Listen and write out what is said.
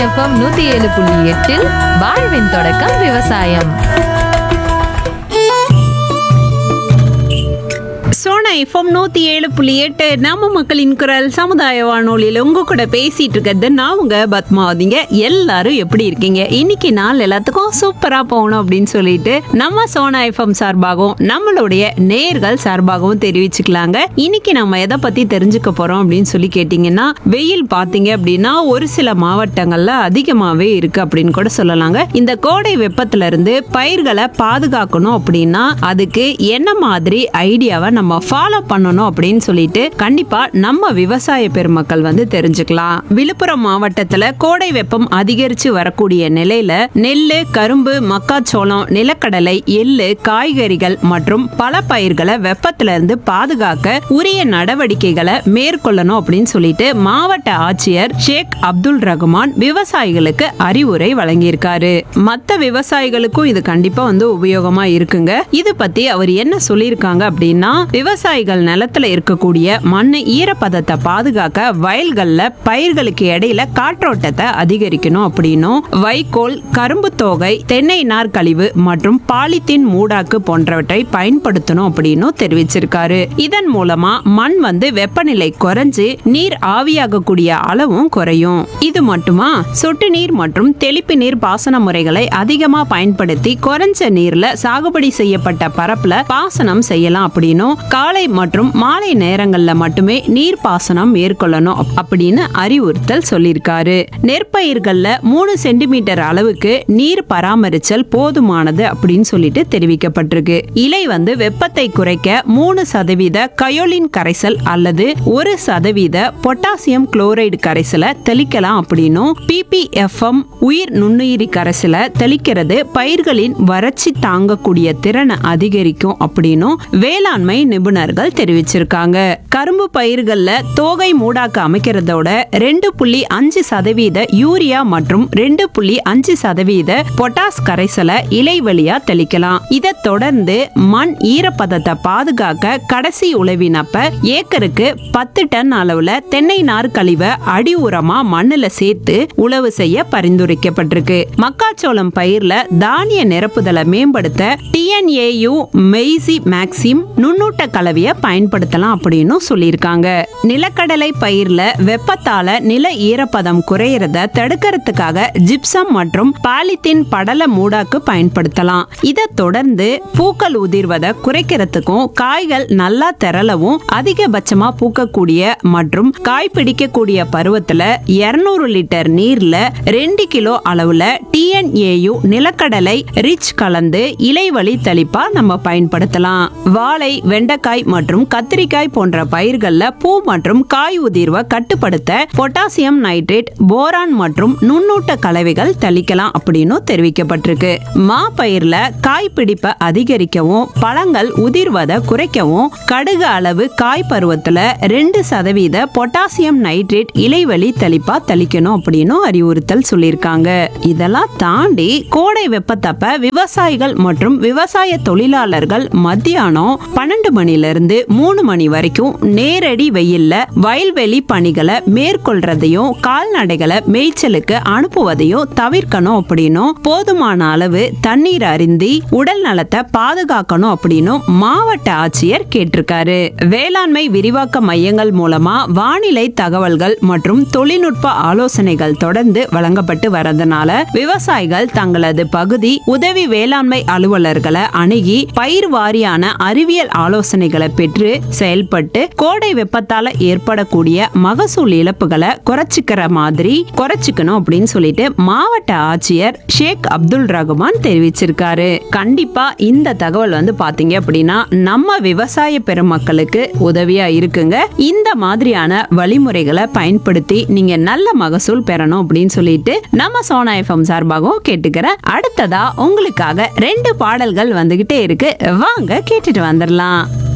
FM நூத்தி ஏழு புள்ளி எட்டில் வாழ்வின் தொடக்கம் விவசாயம் சோனா எஃப்எம் நூத்தி ஏழு புள்ளி எட்டு நம்ம மக்களின் குரல் சமுதாய வானொலியில உங்க கூட பேசிட்டு இருக்கிறது நான் உங்க பத்மாவதிங்க எல்லாரும் எப்படி இருக்கீங்க இன்னைக்கு நாள் எல்லாத்துக்கும் சூப்பரா போகணும் அப்படின்னு சொல்லிட்டு நம்ம சோனா எஃப்எம் சார்பாகவும் நம்மளுடைய நேர்கள் சார்பாகவும் தெரிவிச்சுக்கலாங்க இன்னைக்கு நம்ம எதை பத்தி தெரிஞ்சுக்க போறோம் அப்படின்னு சொல்லி கேட்டீங்கன்னா வெயில் பாத்தீங்க அப்படின்னா ஒரு சில மாவட்டங்கள்ல அதிகமாவே இருக்கு அப்படின்னு கூட சொல்லலாங்க இந்த கோடை வெப்பத்துல இருந்து பயிர்களை பாதுகாக்கணும் அப்படின்னா அதுக்கு என்ன மாதிரி ஐடியாவை நம்ம ஃபாலோ பண்ணணும் அப்படின்னு சொல்லிட்டு கண்டிப்பா நம்ம விவசாய பெருமக்கள் வந்து தெரிஞ்சுக்கலாம் விழுப்புரம் மாவட்டத்துல கோடை வெப்பம் அதிகரிச்சு வரக்கூடிய நிலையில நெல்லு கரும்பு மக்காச்சோளம் நிலக்கடலை எள்ளு காய்கறிகள் மற்றும் பல பயிர்களை வெப்பத்துல இருந்து பாதுகாக்க உரிய நடவடிக்கைகளை மேற்கொள்ளணும் அப்படின்னு சொல்லிட்டு மாவட்ட ஆட்சியர் ஷேக் அப்துல் ரகுமான் விவசாயிகளுக்கு அறிவுரை வழங்கியிருக்காரு மத்த விவசாயிகளுக்கும் இது கண்டிப்பா வந்து உபயோகமா இருக்குங்க இது பத்தி அவர் என்ன சொல்லியிருக்காங்க அப்படின்னா விவசாயிகள் நிலத்துல இருக்கக்கூடிய மண் ஈரப்பதத்தை பாதுகாக்க வயல்கள்ல பயிர்களுக்கு இடையில காற்றோட்டத்தை அதிகரிக்கணும் அப்படின்னும் வைக்கோல் கரும்பு தோகை தென்னை நார் கழிவு மற்றும் பாலித்தீன் மூடாக்கு போன்றவற்றை பயன்படுத்தணும் அப்படின்னு தெரிவிச்சிருக்காரு இதன் மூலமா மண் வந்து வெப்பநிலை குறைஞ்சு நீர் ஆவியாகக்கூடிய அளவும் குறையும் இது மட்டுமா சொட்டு நீர் மற்றும் தெளிப்பு நீர் பாசன முறைகளை அதிகமா பயன்படுத்தி குறைஞ்ச நீர்ல சாகுபடி செய்யப்பட்ட பரப்புல பாசனம் செய்யலாம் அப்படின்னும் காலை மற்றும் மாலை நேரங்கள்ல மட்டுமே நீர் பாசனம் மேற்கொள்ளணும் அப்- அப்படின்னு அறிவுறுத்தல் சொல்லியிருக்காரு நெற்பயிர்கள்ல மூணு சென்டிமீட்டர் அளவுக்கு நீர் பராமரிச்சல் போதுமானது அப்படின்னு சொல்லிட்டு தெரிவிக்கப்பட்டிருக்கு இலை வந்து வெப்பத்தை குறைக்க மூணு சதவீத கயோலின் கரைசல் அல்லது ஒரு சதவீத பொட்டாசியம் குளோரைடு கரைசலை தெளிக்கலாம் அப்படின்னும் பிபிஎஃப்எம் உயிர் நுண்ணுயிரி கரைசலை தெளிக்கிறது பயிர்களின் வறட்சி தாங்கக்கூடிய திறனை அதிகரிக்கும் அப்படின்னும் வேளாண்மை நிபுணர்கள் தெரிவிச்சிருக்காங்க கரும்பு பயிர்கள்ல தோகை மூடாக்கு அமைக்கிறதோட ரெண்டு புள்ளி அஞ்சு சதவீத யூரியா மற்றும் ரெண்டு புள்ளி அஞ்சு சதவீத பொட்டாஸ் கரைசலை இலை வழியா தெளிக்கலாம் இதை தொடர்ந்து மண் ஈரப்பதத்தை பாதுகாக்க கடைசி உழவினப்ப ஏக்கருக்கு பத்து டன் அளவுல தென்னை நார் கழிவை அடி உரமா மண்ணுல சேர்த்து உழவு செய்ய பரிந்துரைக்கப்பட்டிருக்கு மக்காச்சோளம் பயிர்ல தானிய நிரப்புதலை மேம்படுத்த டிஎன்ஏயு மெய்சி மேக்சிம் நுண்ணூட்ட கலவையை பயன்படுத்தலாம் அப்படின்னு சொல்லியிருக்காங்க நிலக்கடலை பயிர்ல வெப்பத்தால நில ஈரப்பதம் குறையறத தடுக்கிறதுக்காக ஜிப்சம் மற்றும் பாலித்தீன் படல மூடாக்கு பயன்படுத்தலாம் இதை தொடர்ந்து பூக்கள் உதிர்வதை குறைக்கிறதுக்கும் காய்கள் நல்லா திரளவும் அதிகபட்சமா பூக்கக்கூடிய மற்றும் காய் பிடிக்கக்கூடிய பருவத்துல 200 லிட்டர் நீர்ல ரெண்டு கிலோ அளவுல டிஎன்ஏயு நிலக்கடலை ரிச் கலந்து இலைவழி தெளிப்பா நம்ம பயன்படுத்தலாம் வாழை வெண்டைக்காய் மற்றும் கத்திரிக்காய் போன்ற பயிர்கள்ல பூ மற்றும் காய் உதிர்வை கட்டுப்படுத்த பொட்டாசியம் நைட்ரேட் போரான் மற்றும் நுண்ணூட்ட கலவைகள் தெளிக்கலாம் அப்படின்னு தெரிவிக்கப்பட்டிருக்கு மா பயிர்ல காய் பிடிப்பை அதிகரிக்கவும் பழங்கள் உதிர்வதை குறைக்கவும் கடுகு அளவு காய் பருவத்துல ரெண்டு சதவீத பொட்டாசியம் நைட்ரேட் இலைவழி தெளிப்பா தெளிக்கணும் அப்படின்னு அறிவுறுத்தல் சொல்லியிருக்காங்க இதெல்லாம் தாண்டி கோடை வெப்பத்தப்ப விவசாயிகள் மற்றும் விவசாய தொழிலாளர்கள் மத்தியானம் பன்னெண்டு மணில இருந்து மூணு மணி வரைக்கும் நேரடி வெயில்ல வயல்வெளி பணிகளை மேற்கொள்றதையும் கால்நடைகளை மேய்ச்சலுக்கு அனுப்புவதையும் தவிர்க்கணும் அப்படின்னும் போதுமான அளவு தண்ணீர் அருந்தி உடல் நலத்தை பாதுகாக்கணும் அப்படின்னும் மாவட்ட ஆட்சியர் கேட்டிருக்காரு வேளாண்மை விரிவாக்க மையங்கள் மூலமா வானிலை தகவல்கள் மற்றும் தொழில்நுட்ப ஆலோசனைகள் தொடர்ந்து வழங்கப்பட்டு வரதுனால விவசாயிகள் தங்களது பகுதி உதவி வேளாண்மை அலுவலர்களை அணுகி பயிர் வாரியான அறிவியல் ஆலோசனைகளை பெற்று செயல்பட்டு கோடை வெப்பத்தால ஏற்படக்கூடிய மகசூல் இழப்புகளை குறைச்சிக்கிற மாதிரி குறைச்சிக்கணும் அப்படின்னு சொல்லிட்டு மாவட்ட ஆட்சியர் ஷேக் அப்துல் ரகுமான் தெரிவிச்சிருக்காரு கண்டிப்பா இந்த தகவல் வந்து பாத்தீங்க அப்படின்னா நம்ம விவசாய பெருமக்களுக்கு உதவியா இருக்குங்க இந்த மாதிரியான வழிமுறைகளை பயன்படுத்தி நீங்க நல்ல மகசூல் பெறணும் அப்படின்னு சொல்லிட்டு நம்ம சோனா எஃப்எம் சார்பாகவும் கேட்டுக்கிறேன் அடுத்ததா உங்களுக்காக ரெண்டு பாடல்கள் வந்துகிட்டே இருக்கு வாங்க கேட்டுட்டு வந்துடலாம்